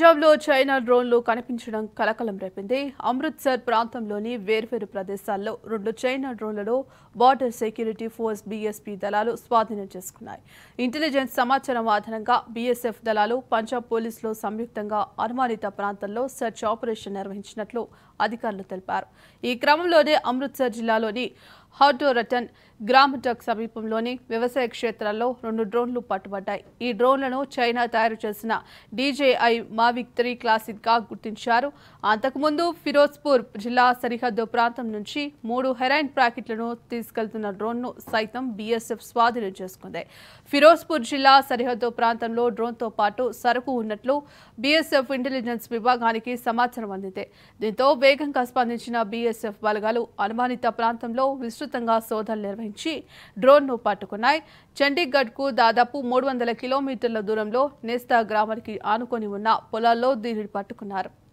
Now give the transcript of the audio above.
పంజాబ్లో చైనా డ్రోన్లు కనిపించడం కలకలం రేపింది అమృత్సర్ ప్రాంతంలోని వేర్వేరు ప్రదేశాల్లో రెండు చైనా డ్రోన్లను బార్డర్ సెక్యూరిటీ ఫోర్స్ బీఎస్పీ దళాలు స్వాధీనం చేసుకున్నాయి ఇంటెలిజెన్స్ సమాచారం ఆధారంగా బీఎస్ఎఫ్ దళాలు పంజాబ్ పోలీసులు సంయుక్తంగా అనుమానిత ప్రాంతంలో సెర్చ్ ఆపరేషన్ నిర్వహించినట్లు అధికారులు తెలిపారు ఈ క్రమంలోనే అమృత్సర్ జిల్లాలోని హౌటోరటన్ గ్రామటక్ సమీపంలోని వ్యవసాయ క్షేత్రాల్లో రెండు డ్రోన్లు పట్టుబడ్డాయి ఈ డ్రోన్లను చైనా తయారు చేసిన డీజేఐ మావిక్ త్రీ క్లాసిక్ గా గుర్తించారు అంతకుముందు ఫిరోజ్పూర్ జిల్లా సరిహద్దు ప్రాంతం నుంచి మూడు హెరైన్ ప్యాకెట్లను తీసుకెళ్తున్న డ్రోన్ను సైతం బీఎస్ఎఫ్ స్వాధీనం చేసుకుంది ఫిరోజ్పూర్ జిల్లా సరిహద్దు ప్రాంతంలో డ్రోన్తో పాటు సరుకు ఉన్నట్లు బీఎస్ఎఫ్ ఇంటెలిజెన్స్ విభాగానికి సమాచారం అందింది దీంతో వేగంగా స్పందించిన బీఎస్ఎఫ్ బలగాలు అనుమానిత ప్రాంతంలో విస్తృతంగా శోధనలు నిర్వహించి డ్రోన్ను పట్టుకున్నాయి చండీగఢ్కు దాదాపు మూడు వందల కిలోమీటర్ల దూరంలో నేస్తా గ్రామానికి ఆనుకొని ఉన్న పొలాల్లో దీనిని పట్టుకున్నారు